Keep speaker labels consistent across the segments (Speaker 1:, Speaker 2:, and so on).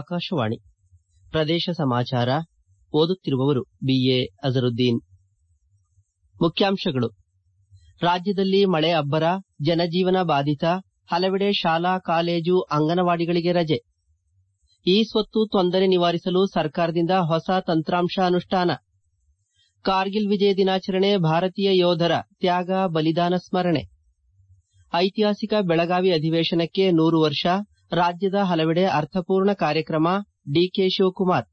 Speaker 1: ಆಕಾಶವಾಣಿ ಪ್ರದೇಶ ಸಮಾಚಾರ ಓದುತ್ತಿರುವವರು ಬಿಎ ಅಜರುದ್ದೀನ್ ಮುಖ್ಯಾಂಶಗಳು ರಾಜ್ಯದಲ್ಲಿ ಮಳೆ ಅಬ್ಬರ ಜನಜೀವನ ಬಾಧಿತ ಹಲವೆಡೆ ಶಾಲಾ ಕಾಲೇಜು ಅಂಗನವಾಡಿಗಳಿಗೆ ರಜೆ ಇ ಸ್ವತ್ತು ತೊಂದರೆ ನಿವಾರಿಸಲು ಸರ್ಕಾರದಿಂದ ಹೊಸ ತಂತ್ರಾಂಶ ಅನುಷ್ಠಾನ ಕಾರ್ಗಿಲ್ ವಿಜಯ ದಿನಾಚರಣೆ ಭಾರತೀಯ ಯೋಧರ ತ್ಯಾಗ ಬಲಿದಾನ ಸ್ಮರಣೆ ಐತಿಹಾಸಿಕ ಬೆಳಗಾವಿ ಅಧಿವೇಶನಕ್ಕೆ ನೂರು ವರ್ಷ ರಾಜ್ಯದ ಹಲವೆಡೆ ಅರ್ಥಪೂರ್ಣ ಕಾರ್ಯಕ್ರಮ ಡಿಕೆ ಶಿವಕುಮಾರ್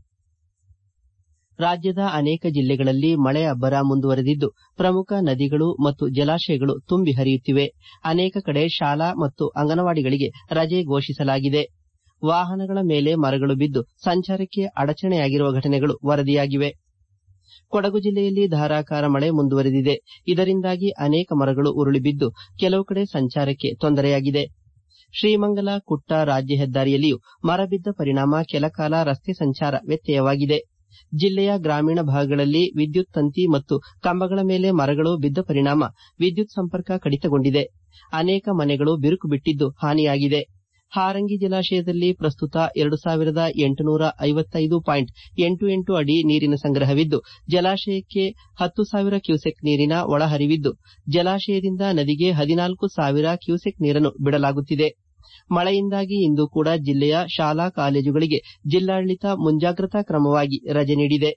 Speaker 1: ರಾಜ್ಯದ ಅನೇಕ ಜಿಲ್ಲೆಗಳಲ್ಲಿ ಮಳೆ ಅಬ್ಬರ ಮುಂದುವರೆದಿದ್ದು ಪ್ರಮುಖ ನದಿಗಳು ಮತ್ತು ಜಲಾಶಯಗಳು ತುಂಬಿ ಹರಿಯುತ್ತಿವೆ ಅನೇಕ ಕಡೆ ಶಾಲಾ ಮತ್ತು ಅಂಗನವಾಡಿಗಳಿಗೆ ರಜೆ ಘೋಷಿಸಲಾಗಿದೆ ವಾಹನಗಳ ಮೇಲೆ ಮರಗಳು ಬಿದ್ದು ಸಂಚಾರಕ್ಕೆ ಅಡಚಣೆಯಾಗಿರುವ ಘಟನೆಗಳು ವರದಿಯಾಗಿವೆ ಕೊಡಗು ಜಿಲ್ಲೆಯಲ್ಲಿ ಧಾರಾಕಾರ ಮಳೆ ಮುಂದುವರೆದಿದೆ ಇದರಿಂದಾಗಿ ಅನೇಕ ಮರಗಳು ಉರುಳಿ ಬಿದ್ದು ಕೆಲವು ಕಡೆ ಸಂಚಾರಕ್ಕೆ ತೊಂದರೆಯಾಗಿದೆ ಶ್ರೀಮಂಗಲ ಕುಟ್ಟ ರಾಜ್ಯ ಹೆದ್ದಾರಿಯಲ್ಲಿಯೂ ಮರ ಬಿದ್ದ ಪರಿಣಾಮ ಕೆಲಕಾಲ ರಸ್ತೆ ಸಂಚಾರ ವ್ಯತ್ಯಯವಾಗಿದೆ ಜಿಲ್ಲೆಯ ಗ್ರಾಮೀಣ ಭಾಗಗಳಲ್ಲಿ ವಿದ್ಯುತ್ ತಂತಿ ಮತ್ತು ಕಂಬಗಳ ಮೇಲೆ ಮರಗಳು ಬಿದ್ದ ಪರಿಣಾಮ ವಿದ್ಯುತ್ ಸಂಪರ್ಕ ಕಡಿತಗೊಂಡಿದೆ ಅನೇಕ ಮನೆಗಳು ಬಿರುಕು ಬಿಟ್ಟಿದ್ದು ಹಾನಿಯಾಗಿದೆ ಹಾರಂಗಿ ಜಲಾಶಯದಲ್ಲಿ ಪ್ರಸ್ತುತ ಎರಡು ಸಾವಿರದ ಎಂಟುನೂರ ಐವತ್ತೈದು ಪಾಯಿಂಟ್ ಎಂಟು ಎಂಟು ಅಡಿ ನೀರಿನ ಸಂಗ್ರಹವಿದ್ದು ಜಲಾಶಯಕ್ಕೆ ಹತ್ತು ಸಾವಿರ ಕ್ಯೂಸೆಕ್ ನೀರಿನ ಒಳಹರಿವಿದ್ದು ಜಲಾಶಯದಿಂದ ನದಿಗೆ ಹದಿನಾಲ್ಕು ಸಾವಿರ ಕ್ಯೂಸೆಕ್ ನೀರನ್ನು ಬಿಡಲಾಗುತ್ತಿದೆ ಮಳೆಯಿಂದಾಗಿ ಇಂದು ಕೂಡ ಜಿಲ್ಲೆಯ ಶಾಲಾ ಕಾಲೇಜುಗಳಿಗೆ ಜಿಲ್ಲಾಡಳಿತ ಮುಂಜಾಗ್ರತಾ ಕ್ರಮವಾಗಿ ರಜೆ ನೀಡಿದೆ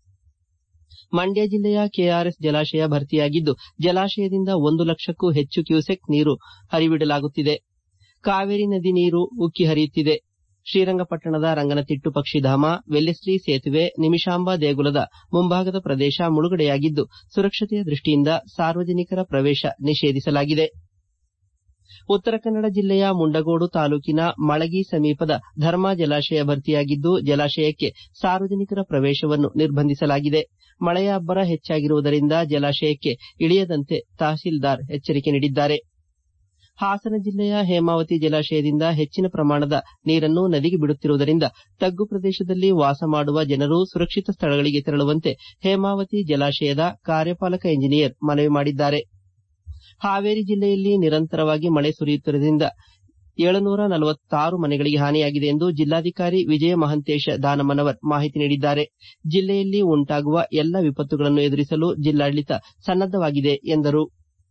Speaker 1: ಮಂಡ್ಯ ಜಿಲ್ಲೆಯ ಕೆಆರ್ಎಸ್ ಜಲಾಶಯ ಭರ್ತಿಯಾಗಿದ್ದು ಜಲಾಶಯದಿಂದ ಒಂದು ಲಕ್ಷಕ್ಕೂ ಹೆಚ್ಚು ಕ್ಯೂಸೆಕ್ ನೀರು ಹರಿಬಿಡಲಾಗುತ್ತಿದೆ ಕಾವೇರಿ ನದಿ ನೀರು ಉಕ್ಕಿ ಹರಿಯುತ್ತಿದೆ ಶ್ರೀರಂಗಪಟ್ಟಣದ ರಂಗನತಿಟ್ಟು ಪಕ್ಷಿಧಾಮ ವೆಲ್ಲೆಸ್ಲಿ ಸೇತುವೆ ನಿಮಿಷಾಂಬ ದೇಗುಲದ ಮುಂಭಾಗದ ಪ್ರದೇಶ ಮುಳುಗಡೆಯಾಗಿದ್ದು ಸುರಕ್ಷತೆಯ ದೃಷ್ಟಿಯಿಂದ ಸಾರ್ವಜನಿಕರ ಪ್ರವೇಶ ನಿಷೇಧಿಸಲಾಗಿದೆ ಉತ್ತರ ಕನ್ನಡ ಜಿಲ್ಲೆಯ ಮುಂಡಗೋಡು ತಾಲೂಕಿನ ಮಳಗಿ ಸಮೀಪದ ಧರ್ಮಾ ಜಲಾಶಯ ಭರ್ತಿಯಾಗಿದ್ದು ಜಲಾಶಯಕ್ಕೆ ಸಾರ್ವಜನಿಕರ ಪ್ರವೇಶವನ್ನು ನಿರ್ಬಂಧಿಸಲಾಗಿದೆ ಮಳೆಯ ಅಬ್ಬರ ಹೆಚ್ಚಾಗಿರುವುದರಿಂದ ಜಲಾಶಯಕ್ಕೆ ಇಳಿಯದಂತೆ ತಹಸೀಲ್ದಾರ್ ಎಚ್ಚರಿಕೆ ನೀಡಿದ್ದಾರೆ ಹಾಸನ ಜಿಲ್ಲೆಯ ಹೇಮಾವತಿ ಜಲಾಶಯದಿಂದ ಹೆಚ್ಚಿನ ಪ್ರಮಾಣದ ನೀರನ್ನು ನದಿಗೆ ಬಿಡುತ್ತಿರುವುದರಿಂದ ತಗ್ಗು ಪ್ರದೇಶದಲ್ಲಿ ವಾಸ ಮಾಡುವ ಜನರು ಸುರಕ್ಷಿತ ಸ್ಥಳಗಳಿಗೆ ತೆರಳುವಂತೆ ಹೇಮಾವತಿ ಜಲಾಶಯದ ಕಾರ್ಯಪಾಲಕ ಎಂಜಿನಿಯರ್ ಮನವಿ ಮಾಡಿದ್ದಾರೆ ಹಾವೇರಿ ಜಿಲ್ಲೆಯಲ್ಲಿ ನಿರಂತರವಾಗಿ ಮಳೆ ಸುರಿಯುತ್ತಿರುವುದರಿಂದ ಏಳುನೂರ ನಲವತ್ತಾರು ಮನೆಗಳಿಗೆ ಹಾನಿಯಾಗಿದೆ ಎಂದು ಜಿಲ್ಲಾಧಿಕಾರಿ ವಿಜಯ ಮಹಂತೇಶ ದಾನಮ್ಮನವರ್ ಮಾಹಿತಿ ನೀಡಿದ್ದಾರೆ ಜಿಲ್ಲೆಯಲ್ಲಿ ಉಂಟಾಗುವ ಎಲ್ಲ ವಿಪತ್ತುಗಳನ್ನು ಎದುರಿಸಲು ಜಿಲ್ಲಾಡಳಿತ ಸನ್ನದ್ದವಾಗಿದೆ ಎಂದರು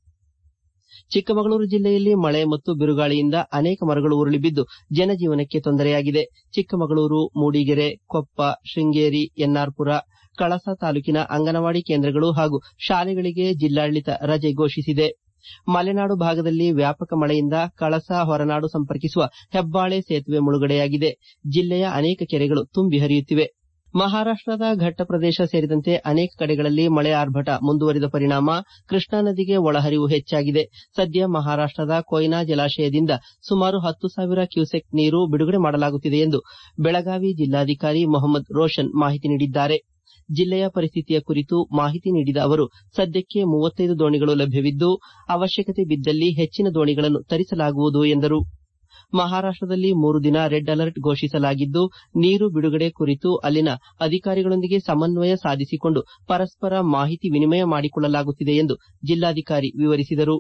Speaker 1: ಚಿಕ್ಕಮಗಳೂರು ಜಿಲ್ಲೆಯಲ್ಲಿ ಮಳೆ ಮತ್ತು ಬಿರುಗಾಳಿಯಿಂದ ಅನೇಕ ಮರಗಳು ಉರುಳಿ ಬಿದ್ದು ಜನಜೀವನಕ್ಕೆ ತೊಂದರೆಯಾಗಿದೆ ಚಿಕ್ಕಮಗಳೂರು ಮೂಡಿಗೆರೆ ಕೊಪ್ಪ ಶೃಂಗೇರಿ ಎನ್ನಾರ್ಪುರ ಕಳಸ ತಾಲೂಕಿನ ಅಂಗನವಾಡಿ ಕೇಂದ್ರಗಳು ಹಾಗೂ ಶಾಲೆಗಳಿಗೆ ಜಿಲ್ಲಾಡಳಿತ ರಜೆ ಘೋಷಿಸಿದೆ ಮಲೆನಾಡು ಭಾಗದಲ್ಲಿ ವ್ಯಾಪಕ ಮಳೆಯಿಂದ ಕಳಸ ಹೊರನಾಡು ಸಂಪರ್ಕಿಸುವ ಹೆಬ್ಬಾಳೆ ಸೇತುವೆ ಮುಳುಗಡೆಯಾಗಿದೆ ಜಿಲ್ಲೆಯ ಅನೇಕ ಕೆರೆಗಳು ತುಂಬಿ ಹರಿಯುತ್ತಿವೆ ಮಹಾರಾಷ್ಟದ ಘಟ್ಟ ಪ್ರದೇಶ ಸೇರಿದಂತೆ ಅನೇಕ ಕಡೆಗಳಲ್ಲಿ ಮಳೆ ಆರ್ಭಟ ಮುಂದುವರಿದ ಪರಿಣಾಮ ಕೃಷ್ಣಾ ನದಿಗೆ ಒಳಹರಿವು ಹೆಚ್ಚಾಗಿದೆ ಸದ್ಯ ಮಹಾರಾಷ್ಟದ ಕೊಯ್ನಾ ಜಲಾಶಯದಿಂದ ಸುಮಾರು ಹತ್ತು ಸಾವಿರ ಕ್ಯೂಸೆಕ್ ನೀರು ಬಿಡುಗಡೆ ಮಾಡಲಾಗುತ್ತಿದೆ ಎಂದು ಬೆಳಗಾವಿ ಜಿಲ್ಲಾಧಿಕಾರಿ ಮೊಹಮ್ಮದ್ ರೋಷನ್ ಮಾಹಿತಿ ನೀಡಿದ್ದಾರೆ ಜಿಲ್ಲೆಯ ಪರಿಸ್ಥಿತಿಯ ಕುರಿತು ಮಾಹಿತಿ ನೀಡಿದ ಅವರು ಸದ್ಯಕ್ಕೆ ಮೂವತ್ತೈದು ದೋಣಿಗಳು ಲಭ್ಯವಿದ್ದು ಅವಶ್ಯಕತೆ ಬಿದ್ದಲ್ಲಿ ಹೆಚ್ಚಿನ ದೋಣಿಗಳನ್ನು ತರಿಸಲಾಗುವುದು ಎಂದರು ಮಹಾರಾಷ್ಟದಲ್ಲಿ ಮೂರು ದಿನ ರೆಡ್ ಅಲರ್ಟ್ ಘೋಷಿಸಲಾಗಿದ್ದು ನೀರು ಬಿಡುಗಡೆ ಕುರಿತು ಅಲ್ಲಿನ ಅಧಿಕಾರಿಗಳೊಂದಿಗೆ ಸಮನ್ವಯ ಸಾಧಿಸಿಕೊಂಡು ಪರಸ್ಪರ ಮಾಹಿತಿ ವಿನಿಮಯ ಮಾಡಿಕೊಳ್ಳಲಾಗುತ್ತಿದೆ ಎಂದು ಜಿಲ್ಲಾಧಿಕಾರಿ ವಿವರಿಸಿದರು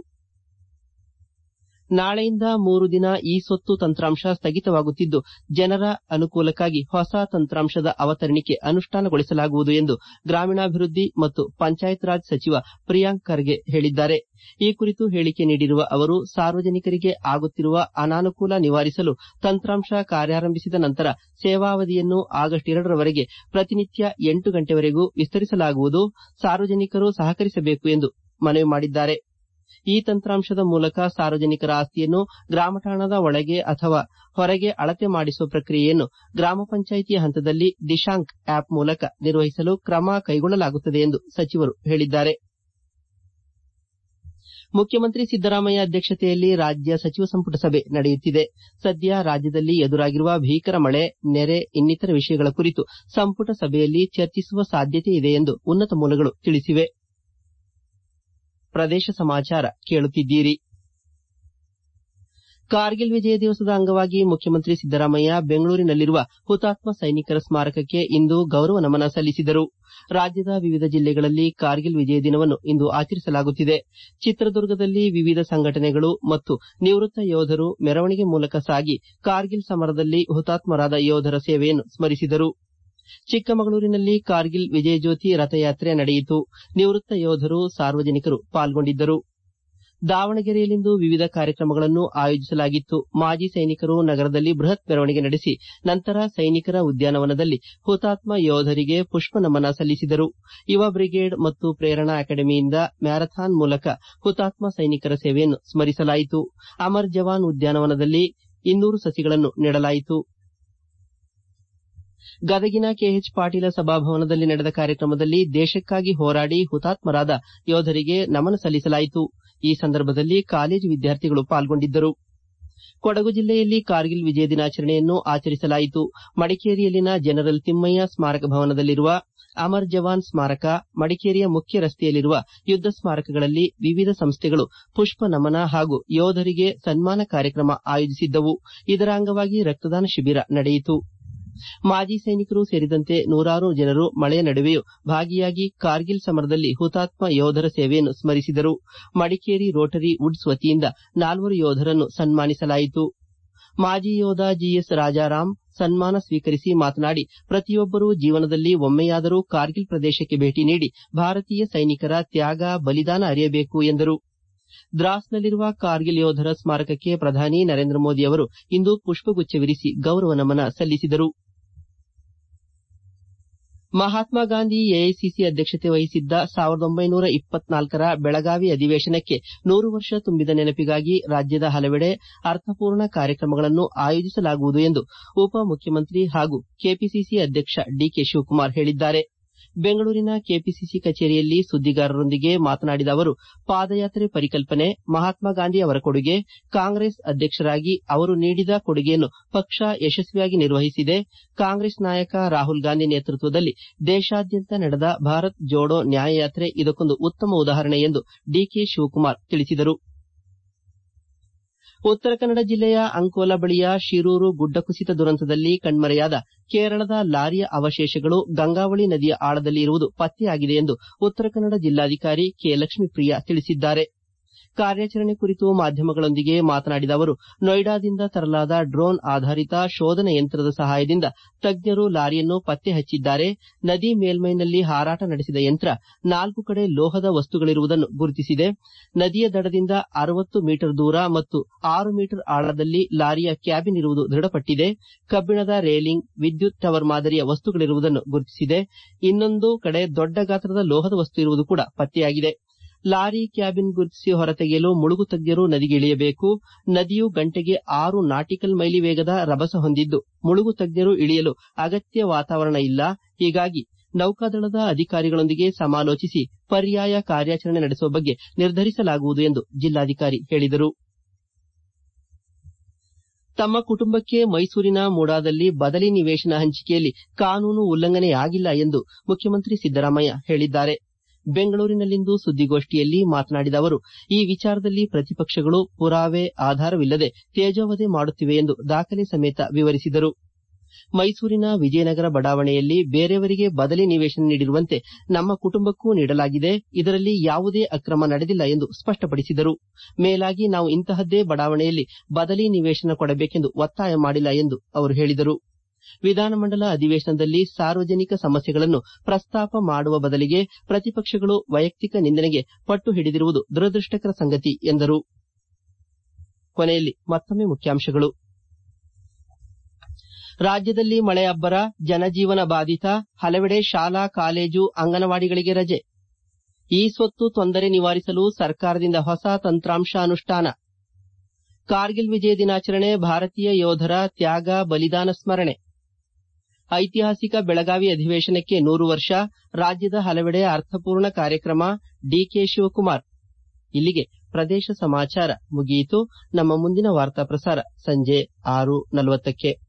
Speaker 1: ನಾಳೆಯಿಂದ ಮೂರು ದಿನ ಇ ಸ್ವತ್ತು ತಂತ್ರಾಂಶ ಸ್ಥಗಿತವಾಗುತ್ತಿದ್ದು ಜನರ ಅನುಕೂಲಕ್ಕಾಗಿ ಹೊಸ ತಂತ್ರಾಂಶದ ಅವತರಣಿಕೆ ಅನುಷ್ಠಾನಗೊಳಿಸಲಾಗುವುದು ಎಂದು ಗ್ರಾಮೀಣಾಭಿವೃದ್ಧಿ ಮತ್ತು ಪಂಚಾಯತ್ ರಾಜ್ ಸಚಿವ ಪ್ರಿಯಾಂಕ್ ಖರ್ಗೆ ಹೇಳಿದ್ದಾರೆ ಈ ಕುರಿತು ಹೇಳಿಕೆ ನೀಡಿರುವ ಅವರು ಸಾರ್ವಜನಿಕರಿಗೆ ಆಗುತ್ತಿರುವ ಅನಾನುಕೂಲ ನಿವಾರಿಸಲು ತಂತ್ರಾಂಶ ಕಾರ್ಯಾರಂಭಿಸಿದ ನಂತರ ಸೇವಾವಧಿಯನ್ನು ಆಗಸ್ಟ್ ಎರಡರವರೆಗೆ ಪ್ರತಿನಿತ್ಯ ಎಂಟು ಗಂಟೆವರೆಗೂ ವಿಸ್ತರಿಸಲಾಗುವುದು ಸಾರ್ವಜನಿಕರು ಸಹಕರಿಸಬೇಕು ಎಂದು ಮನವಿ ಮಾಡಿದ್ದಾರೆ ಈ ತಂತ್ರಾಂಶದ ಮೂಲಕ ಸಾರ್ವಜನಿಕರ ಆಸ್ತಿಯನ್ನು ಗ್ರಾಮಠಾಣದ ಒಳಗೆ ಅಥವಾ ಹೊರಗೆ ಅಳತೆ ಮಾಡಿಸುವ ಪ್ರಕ್ರಿಯೆಯನ್ನು ಗ್ರಾಮ ಪಂಚಾಯಿತಿಯ ಹಂತದಲ್ಲಿ ದಿಶಾಂಕ್ ಆಪ್ ಮೂಲಕ ನಿರ್ವಹಿಸಲು ಕ್ರಮ ಕೈಗೊಳ್ಳಲಾಗುತ್ತದೆ ಎಂದು ಸಚಿವರು ಹೇಳಿದ್ದಾರೆ ಮುಖ್ಯಮಂತ್ರಿ ಸಿದ್ದರಾಮಯ್ಯ ಅಧ್ಯಕ್ಷತೆಯಲ್ಲಿ ರಾಜ್ಯ ಸಚಿವ ಸಂಪುಟ ಸಭೆ ನಡೆಯುತ್ತಿದೆ ಸದ್ಯ ರಾಜ್ಯದಲ್ಲಿ ಎದುರಾಗಿರುವ ಭೀಕರ ಮಳೆ ನೆರೆ ಇನ್ನಿತರ ವಿಷಯಗಳ ಕುರಿತು ಸಂಪುಟ ಸಭೆಯಲ್ಲಿ ಚರ್ಚಿಸುವ ಸಾಧ್ಯತೆ ಇದೆ ಎಂದು ಉನ್ನತ ಮೂಲಗಳು ತಿಳಿಸಿವೆ ಪ್ರದೇಶ ಸಮಾಚಾರ ಕೇಳುತ್ತಿದ್ದೀರಿ ಕಾರ್ಗಿಲ್ ವಿಜಯ ದಿವಸದ ಅಂಗವಾಗಿ ಮುಖ್ಯಮಂತ್ರಿ ಸಿದ್ದರಾಮಯ್ಯ ಬೆಂಗಳೂರಿನಲ್ಲಿರುವ ಹುತಾತ್ಮ ಸೈನಿಕರ ಸ್ಮಾರಕಕ್ಕೆ ಇಂದು ಗೌರವ ನಮನ ಸಲ್ಲಿಸಿದರು ರಾಜ್ಯದ ವಿವಿಧ ಜಿಲ್ಲೆಗಳಲ್ಲಿ ಕಾರ್ಗಿಲ್ ವಿಜಯ ದಿನವನ್ನು ಇಂದು ಆಚರಿಸಲಾಗುತ್ತಿದೆ ಚಿತ್ರದುರ್ಗದಲ್ಲಿ ವಿವಿಧ ಸಂಘಟನೆಗಳು ಮತ್ತು ನಿವೃತ್ತ ಯೋಧರು ಮೆರವಣಿಗೆ ಮೂಲಕ ಸಾಗಿ ಕಾರ್ಗಿಲ್ ಸಮರದಲ್ಲಿ ಹುತಾತ್ಮರಾದ ಯೋಧರ ಸೇವೆಯನ್ನು ಸ್ಮರಿಸಿದರು ಚಿಕ್ಕಮಗಳೂರಿನಲ್ಲಿ ಕಾರ್ಗಿಲ್ ವಿಜಯ ಜ್ಯೋತಿ ರಥಯಾತ್ರೆ ನಡೆಯಿತು ನಿವೃತ್ತ ಯೋಧರು ಸಾರ್ವಜನಿಕರು ಪಾಲ್ಗೊಂಡಿದ್ದರು ದಾವಣಗೆರೆಯಲ್ಲಿಂದು ವಿವಿಧ ಕಾರ್ಯಕ್ರಮಗಳನ್ನು ಆಯೋಜಿಸಲಾಗಿತ್ತು ಮಾಜಿ ಸೈನಿಕರು ನಗರದಲ್ಲಿ ಬೃಹತ್ ಮೆರವಣಿಗೆ ನಡೆಸಿ ನಂತರ ಸೈನಿಕರ ಉದ್ಯಾನವನದಲ್ಲಿ ಹುತಾತ್ಮ ಯೋಧರಿಗೆ ಪುಷ್ಪ ನಮನ ಸಲ್ಲಿಸಿದರು ಯುವ ಬ್ರಿಗೇಡ್ ಮತ್ತು ಪ್ರೇರಣಾ ಅಕಾಡೆಮಿಯಿಂದ ಮ್ಯಾರಥಾನ್ ಮೂಲಕ ಹುತಾತ್ಮ ಸೈನಿಕರ ಸೇವೆಯನ್ನು ಸ್ಮರಿಸಲಾಯಿತು ಅಮರ್ ಜವಾನ್ ಉದ್ಯಾನವನದಲ್ಲಿ ಇನ್ನೂರು ಸಸಿಗಳನ್ನು ನೆಡಲಾಯಿತು ಗದಗಿನ ಕೆಎಚ್ ಪಾಟೀಲ ಸಭಾಭವನದಲ್ಲಿ ನಡೆದ ಕಾರ್ಯಕ್ರಮದಲ್ಲಿ ದೇಶಕ್ಕಾಗಿ ಹೋರಾಡಿ ಹುತಾತ್ಮರಾದ ಯೋಧರಿಗೆ ನಮನ ಸಲ್ಲಿಸಲಾಯಿತು ಈ ಸಂದರ್ಭದಲ್ಲಿ ಕಾಲೇಜು ವಿದ್ಯಾರ್ಥಿಗಳು ಪಾಲ್ಗೊಂಡಿದ್ದರು ಕೊಡಗು ಜಿಲ್ಲೆಯಲ್ಲಿ ಕಾರ್ಗಿಲ್ ವಿಜಯ ದಿನಾಚರಣೆಯನ್ನು ಆಚರಿಸಲಾಯಿತು ಮಡಿಕೇರಿಯಲ್ಲಿನ ಜನರಲ್ ತಿಮ್ಮಯ್ಯ ಸ್ಮಾರಕ ಭವನದಲ್ಲಿರುವ ಅಮರ್ ಜವಾನ್ ಸ್ಮಾರಕ ಮಡಿಕೇರಿಯ ಮುಖ್ಯ ರಸ್ತೆಯಲ್ಲಿರುವ ಯುದ್ದ ಸ್ಮಾರಕಗಳಲ್ಲಿ ವಿವಿಧ ಸಂಸ್ಥೆಗಳು ಪುಷ್ಪ ನಮನ ಹಾಗೂ ಯೋಧರಿಗೆ ಸನ್ಮಾನ ಕಾರ್ಯಕ್ರಮ ಆಯೋಜಿಸಿದ್ದವು ಇದರ ಅಂಗವಾಗಿ ರಕ್ತದಾನ ಶಿಬಿರ ನಡೆಯಿತು ಮಾಜಿ ಸೈನಿಕರು ಸೇರಿದಂತೆ ನೂರಾರು ಜನರು ಮಳೆಯ ನಡುವೆಯೂ ಭಾಗಿಯಾಗಿ ಕಾರ್ಗಿಲ್ ಸಮರದಲ್ಲಿ ಹುತಾತ್ಮ ಯೋಧರ ಸೇವೆಯನ್ನು ಸ್ಮರಿಸಿದರು ಮಡಿಕೇರಿ ರೋಟರಿ ವುಡ್ಸ್ ವತಿಯಿಂದ ನಾಲ್ವರು ಯೋಧರನ್ನು ಸನ್ಮಾನಿಸಲಾಯಿತು ಮಾಜಿ ಯೋಧ ಜಿಎಸ್ ರಾಜಾರಾಮ್ ಸನ್ಮಾನ ಸ್ವೀಕರಿಸಿ ಮಾತನಾಡಿ ಪ್ರತಿಯೊಬ್ಬರೂ ಜೀವನದಲ್ಲಿ ಒಮ್ಮೆಯಾದರೂ ಕಾರ್ಗಿಲ್ ಪ್ರದೇಶಕ್ಕೆ ಭೇಟಿ ನೀಡಿ ಭಾರತೀಯ ಸೈನಿಕರ ತ್ಯಾಗ ಬಲಿದಾನ ಅರಿಯಬೇಕು ಎಂದರು ದ್ರಾಸ್ನಲ್ಲಿರುವ ಕಾರ್ಗಿಲ್ ಯೋಧರ ಸ್ಮಾರಕಕ್ಕೆ ಪ್ರಧಾನಿ ನರೇಂದ್ರ ಮೋದಿ ಅವರು ಇಂದು ಪುಷ್ಪಗುಚ್ಛವಿರಿಸಿ ಗೌರವ ನಮನ ಸಲ್ಲಿಸಿದರು ಮಹಾತ್ಮ ಗಾಂಧಿ ಎಐಸಿಸಿ ಅಧ್ಯಕ್ಷತೆ ವಹಿಸಿದ್ದ ಸಾವಿರದ ಒಂಬೈನೂರ ಇಪ್ಪತ್ನಾಲ್ಕರ ಬೆಳಗಾವಿ ಅಧಿವೇಶನಕ್ಕೆ ನೂರು ವರ್ಷ ತುಂಬಿದ ನೆನಪಿಗಾಗಿ ರಾಜ್ಯದ ಹಲವೆಡೆ ಅರ್ಥಪೂರ್ಣ ಕಾರ್ಯಕ್ರಮಗಳನ್ನು ಆಯೋಜಿಸಲಾಗುವುದು ಎಂದು ಉಪಮುಖ್ಯಮಂತ್ರಿ ಹಾಗೂ ಕೆಪಿಸಿಸಿ ಅಧ್ಯಕ್ಷ ಡಿಕೆ ಶಿವಕುಮಾರ್ ಹೇಳಿದ್ದಾರೆ ಬೆಂಗಳೂರಿನ ಕೆಪಿಸಿಸಿ ಕಚೇರಿಯಲ್ಲಿ ಸುದ್ದಿಗಾರರೊಂದಿಗೆ ಮಾತನಾಡಿದ ಅವರು ಪಾದಯಾತ್ರೆ ಪರಿಕಲ್ಪನೆ ಮಹಾತ್ಮ ಗಾಂಧಿ ಅವರ ಕೊಡುಗೆ ಕಾಂಗ್ರೆಸ್ ಅಧ್ಯಕ್ಷರಾಗಿ ಅವರು ನೀಡಿದ ಕೊಡುಗೆಯನ್ನು ಪಕ್ಷ ಯಶಸ್ವಿಯಾಗಿ ನಿರ್ವಹಿಸಿದೆ ಕಾಂಗ್ರೆಸ್ ನಾಯಕ ರಾಹುಲ್ ಗಾಂಧಿ ನೇತೃತ್ವದಲ್ಲಿ ದೇಶಾದ್ಯಂತ ನಡೆದ ಭಾರತ್ ಜೋಡೋ ನ್ಯಾಯಯಾತ್ರೆ ಇದಕ್ಕೊಂದು ಉತ್ತಮ ಉದಾಹರಣೆ ಎಂದು ಡಿಕೆ ಶಿವಕುಮಾರ್ ತಿಳಿಸಿದರು ಉತ್ತರ ಕನ್ನಡ ಜಿಲ್ಲೆಯ ಅಂಕೋಲಾ ಬಳಿಯ ಶಿರೂರು ಗುಡ್ಡ ಕುಸಿತ ದುರಂತದಲ್ಲಿ ಕಣ್ಮರೆಯಾದ ಕೇರಳದ ಲಾರಿಯ ಅವಶೇಷಗಳು ಗಂಗಾವಳಿ ನದಿಯ ಆಳದಲ್ಲಿ ಇರುವುದು ಪತ್ತೆಯಾಗಿದೆ ಎಂದು ಉತ್ತರ ಕನ್ನಡ ಜಿಲ್ಲಾಧಿಕಾರಿ ಕೆ ಲಕ್ಷ್ಮೀಪ್ರಿಯಾ ತಿಳಿಸಿದ್ದಾರೆ ಕಾರ್ಯಾಚರಣೆ ಕುರಿತು ಮಾಧ್ಯಮಗಳೊಂದಿಗೆ ಮಾತನಾಡಿದ ಅವರು ನೋಯ್ಡಾದಿಂದ ತರಲಾದ ಡ್ರೋನ್ ಆಧಾರಿತ ಶೋಧನ ಯಂತ್ರದ ಸಹಾಯದಿಂದ ತಜ್ಞರು ಲಾರಿಯನ್ನು ಪತ್ತೆ ಹಚ್ಚಿದ್ದಾರೆ ನದಿ ಮೇಲ್ಮೈನಲ್ಲಿ ಹಾರಾಟ ನಡೆಸಿದ ಯಂತ್ರ ನಾಲ್ಕು ಕಡೆ ಲೋಹದ ವಸ್ತುಗಳಿರುವುದನ್ನು ಗುರುತಿಸಿದೆ ನದಿಯ ದಡದಿಂದ ಅರವತ್ತು ಮೀಟರ್ ದೂರ ಮತ್ತು ಆರು ಮೀಟರ್ ಆಳದಲ್ಲಿ ಲಾರಿಯ ಕ್ಯಾಬಿನ್ ಇರುವುದು ದೃಢಪಟ್ಟಿದೆ ಕಬ್ಬಿಣದ ರೇಲಿಂಗ್ ವಿದ್ಯುತ್ ಟವರ್ ಮಾದರಿಯ ವಸ್ತುಗಳಿರುವುದನ್ನು ಗುರುತಿಸಿದೆ ಇನ್ನೊಂದು ಕಡೆ ದೊಡ್ಡ ಗಾತ್ರದ ಲೋಹದ ವಸ್ತು ಇರುವುದು ಕೂಡ ಪತ್ತೆಯಾಗಿದೆ ಲಾರಿ ಕ್ಯಾಬಿನ್ ಗುರುತಿಸಿ ಹೊರತೆಗೆಯಲು ಮುಳುಗು ತಜ್ಞರು ನದಿಗೆ ಇಳಿಯಬೇಕು ನದಿಯು ಗಂಟೆಗೆ ಆರು ನಾಟಿಕಲ್ ಮೈಲಿ ವೇಗದ ರಭಸ ಹೊಂದಿದ್ದು ಮುಳುಗು ತಜ್ಞರು ಇಳಿಯಲು ಅಗತ್ಯ ವಾತಾವರಣ ಇಲ್ಲ ಹೀಗಾಗಿ ನೌಕಾದಳದ ಅಧಿಕಾರಿಗಳೊಂದಿಗೆ ಸಮಾಲೋಚಿಸಿ ಪರ್ಯಾಯ ಕಾರ್ಯಾಚರಣೆ ನಡೆಸುವ ಬಗ್ಗೆ ನಿರ್ಧರಿಸಲಾಗುವುದು ಎಂದು ಜಿಲ್ಲಾಧಿಕಾರಿ ಹೇಳಿದರು ತಮ್ಮ ಕುಟುಂಬಕ್ಕೆ ಮೈಸೂರಿನ ಮೂಡಾದಲ್ಲಿ ಬದಲಿ ನಿವೇಶನ ಹಂಚಿಕೆಯಲ್ಲಿ ಕಾನೂನು ಉಲ್ಲಂಘನೆಯಾಗಿಲ್ಲ ಎಂದು ಮುಖ್ಯಮಂತ್ರಿ ಸಿದ್ದರಾಮಯ್ಯ ಹೇಳಿದ್ದಾರೆ ಬೆಂಗಳೂರಿನಲ್ಲಿಂದು ಸುದ್ದಿಗೋಷ್ಠಿಯಲ್ಲಿ ಮಾತನಾಡಿದ ಅವರು ಈ ವಿಚಾರದಲ್ಲಿ ಪ್ರತಿಪಕ್ಷಗಳು ಪುರಾವೆ ಆಧಾರವಿಲ್ಲದೆ ತೇಜೋವಧೆ ಮಾಡುತ್ತಿವೆ ಎಂದು ದಾಖಲೆ ಸಮೇತ ವಿವರಿಸಿದರು ಮೈಸೂರಿನ ವಿಜಯನಗರ ಬಡಾವಣೆಯಲ್ಲಿ ಬೇರೆಯವರಿಗೆ ಬದಲಿ ನಿವೇಶನ ನೀಡಿರುವಂತೆ ನಮ್ಮ ಕುಟುಂಬಕ್ಕೂ ನೀಡಲಾಗಿದೆ ಇದರಲ್ಲಿ ಯಾವುದೇ ಅಕ್ರಮ ನಡೆದಿಲ್ಲ ಎಂದು ಸ್ಪಷ್ಟಪಡಿಸಿದರು ಮೇಲಾಗಿ ನಾವು ಇಂತಹದ್ದೇ ಬಡಾವಣೆಯಲ್ಲಿ ಬದಲಿ ನಿವೇಶನ ಕೊಡಬೇಕೆಂದು ಒತ್ತಾಯ ಮಾಡಿಲ್ಲ ಎಂದು ಅವರು ಹೇಳಿದರು ವಿಧಾನಮಂಡಲ ಅಧಿವೇಶನದಲ್ಲಿ ಸಾರ್ವಜನಿಕ ಸಮಸ್ಯೆಗಳನ್ನು ಪ್ರಸ್ತಾಪ ಮಾಡುವ ಬದಲಿಗೆ ಪ್ರತಿಪಕ್ಷಗಳು ವೈಯಕ್ತಿಕ ನಿಂದನೆಗೆ ಪಟ್ಟು ಹಿಡಿದಿರುವುದು ದುರದೃಷ್ಟಕರ ಸಂಗತಿ ಎಂದರು ಕೊನೆಯಲ್ಲಿ ಮತ್ತೊಮ್ಮೆ ಮುಖ್ಯಾಂಶಗಳು ರಾಜ್ಯದಲ್ಲಿ ಮಳೆ ಅಬ್ಬರ ಜನಜೀವನ ಬಾಧಿತ ಹಲವೆಡೆ ಶಾಲಾ ಕಾಲೇಜು ಅಂಗನವಾಡಿಗಳಿಗೆ ರಜೆ ಈ ಸ್ವತ್ತು ತೊಂದರೆ ನಿವಾರಿಸಲು ಸರ್ಕಾರದಿಂದ ಹೊಸ ತಂತ್ರಾಂಶ ಅನುಷ್ಠಾನ ಕಾರ್ಗಿಲ್ ವಿಜಯ ದಿನಾಚರಣೆ ಭಾರತೀಯ ಯೋಧರ ತ್ಯಾಗ ಬಲಿದಾನ ಸ್ಮರಣೆ ಐತಿಹಾಸಿಕ ಬೆಳಗಾವಿ ಅಧಿವೇಶನಕ್ಕೆ ನೂರು ವರ್ಷ ರಾಜ್ಯದ ಹಲವೆಡೆ ಅರ್ಥಪೂರ್ಣ ಕಾರ್ಯಕ್ರಮ ಡಿಕೆ ಶಿವಕುಮಾರ್ ಇಲ್ಲಿಗೆ ಪ್ರದೇಶ ಸಮಾಚಾರ ಮುಗಿಯಿತು ನಮ್ಮ ಮುಂದಿನ ವಾರ್ತಾ ಪ್ರಸಾರ ಸಂಜೆ ಆರು ನಲವತ್ತಕ್ಕೆ